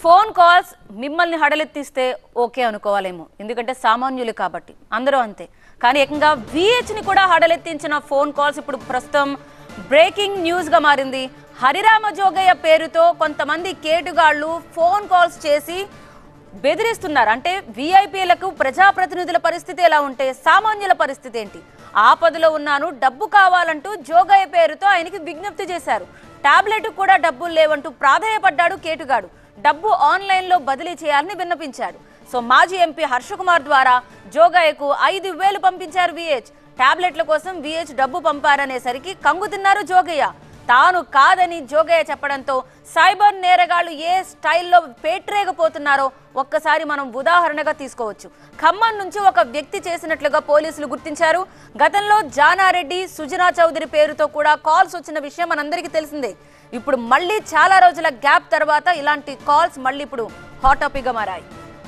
phone calls మిమ్మల్ని హడలెత్తిస్తే okay అనుకోవాలేమో ఎందుకంటే సామాన్యులు కాబట్టి అందరూ అంతే కానీ ఏకంగా విహెచ్ని కూడా హడలెత్తించిన ఫోన్ కాల్స్ ఇప్పుడు ప్రస్తుతం బ్రేకింగ్ న్యూస్గా మారింది హరిరామ జోగయ్య పేరుతో కొంతమంది కేటుగాళ్లు ఫోన్ కాల్స్ చేసి బెదిరిస్తున్నారు అంటే వీఐపీలకు ప్రజాప్రతినిధుల పరిస్థితి ఎలా ఉంటే సామాన్యుల పరిస్థితి ఏంటి ఆపదలో ఉన్నాను డబ్బు కావాలంటూ జోగయ్య పేరుతో ఆయనకి విజ్ఞప్తి చేశారు టాబ్లెట్ కూడా డబ్బులు లేవంటూ ప్రాధాయపడ్డాడు కేటుగాడు డబ్బు ఆన్లైన్లో బదిలీ చేయాలని విన్నపించాడు సో మాజీ ఎంపీ హర్షకుమార్ ద్వారా జోగయ్యకు ఐదు వేలు పంపించారు విహెచ్ టాబ్లెట్ల కోసం విహెచ్ డబ్బు పంపారనేసరికి కంగు తిన్నారు జోగయ్య తాను కాదని జోగయ్య చెప్పడంతో సైబర్ నేరగాళ్లు ఏ స్టైల్లో పేట్రేగపోతున్నారో ఒక్కసారి మనం ఉదాహరణగా తీసుకోవచ్చు ఖమ్మం నుంచి ఒక వ్యక్తి చేసినట్లుగా పోలీసులు గుర్తించారు గతంలో జానారెడ్డి సుజనా చౌదరి పేరుతో కూడా కాల్స్ వచ్చిన విషయం మనందరికీ తెలిసిందే ఇప్పుడు మళ్ళీ చాలా రోజుల గ్యాప్ తర్వాత ఇలాంటి కాల్స్ మళ్ళీ ఇప్పుడు హాట్ టాపిక్గా మారాయి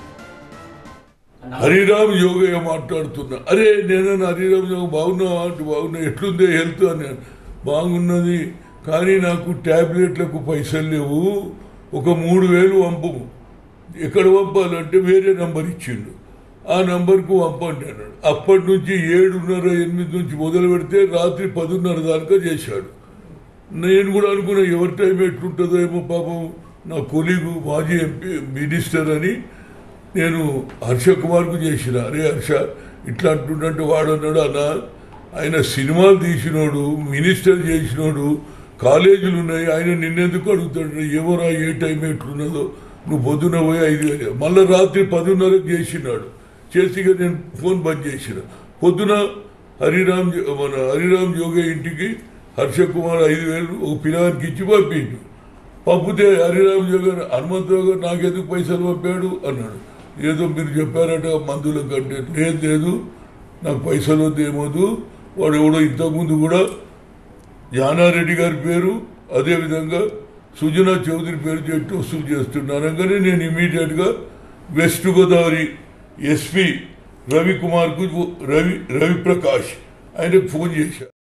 హరిరామ్ యోగయ్య మాట్లాడుతున్నా అరే నేను హరిరామ్ యోగ బాగున్నావా అంటే బాగున్నా ఎట్లుందే హెల్త్ అని బాగున్నది కానీ నాకు ట్యాబ్లెట్లకు పైసలు లేవు ఒక మూడు వేలు పంపు ఎక్కడ పంపాలంటే వేరే నంబర్ ఇచ్చిండు ఆ నంబర్కు పంపండి అన్నాడు అప్పటి నుంచి ఏడున్నర ఎనిమిది నుంచి మొదలు పెడితే రాత్రి పదున్నర దాకా చేశాడు నేను కూడా అనుకున్నా ఎవరి టైం ఎట్లుంటుందో ఏమో పాపం నా కొలీగు మాజీ ఎంపీ మినిస్టర్ అని నేను హర్ష కుమార్కు చేసిన అరే హర్ష ఇట్లా అంటుండంటే వాడు అన్నాడు అన్న ఆయన సినిమాలు తీసినోడు మినిస్టర్ చేసినోడు కాలేజీలు ఉన్నాయి ఆయన నిన్నెందుకు అడుగుతాడు ఏమోరా ఏ టైం ఎట్లున్నదో నువ్వు పొద్దున పోయి ఐదు వేలు మళ్ళీ రాత్రి పదిన్నరకు చేసినాడు చేసి ఇక నేను ఫోన్ బంద్ చేసిన పొద్దున హరిరామ్ జో- మన హరిరామ్ జోగే ఇంటికి హర్ష కుమార్ ఐదు వేలు ఒక పిల్లగానికి ఇచ్చి పంపిండు పంపితే హరిరామ్ జోగ హనుమంతరావు గారు నాకెందుకు పైసలు పంపాడు అన్నాడు ఏదో మీరు చెప్పారట మందుల కంటే లేదు లేదు నాకు పైసలు వద్దు ఏమొద్దు వాడు ఎవడో ఇంతకుముందు కూడా జానారెడ్డి గారి పేరు అదేవిధంగా సుజనా చౌదరి పేరు చెట్టు వసూలు చేస్తున్నాను అనగానే నేను ఇమీడియట్గా వెస్ట్ గోదావరి ఎస్పీ రవికుమార్కు రవి రవిప్రకాష్ ఆయనకు ఫోన్ చేశాను